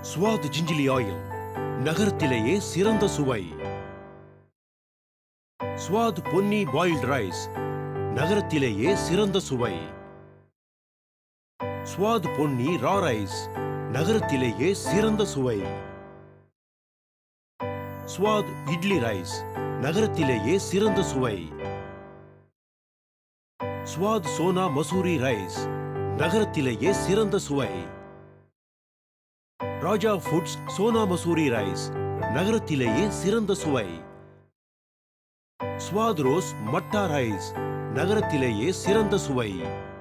ஸ்வாத் gingelly oil நகரத்திலேயே சிறந்த சுவை ஸ்வாத் பொன்னி பாயில்ட் ரைஸ் நகரத்திலேயே சிறந்த சுவை ஸ்வாத் பொன்னி ரா ரைஸ் நகரத்திலேயே சிறந்த சுவை ஸ்வாத் இட்லி ரைஸ் நகரத்திலேயே சிறந்த சுவை ஸ்வாத் சோனா மசூரி ரைஸ் நகரத்திலேயே சிறந்த சுவை ராஜா ஃபுட்ஸ் சோனா மசூரி ரைஸ் நகரத்திலேயே சிறந்த சுவை ஸ்வாத் ரோஸ் மட்டா ரைஸ் நகரத்திலேயே சிறந்த சுவை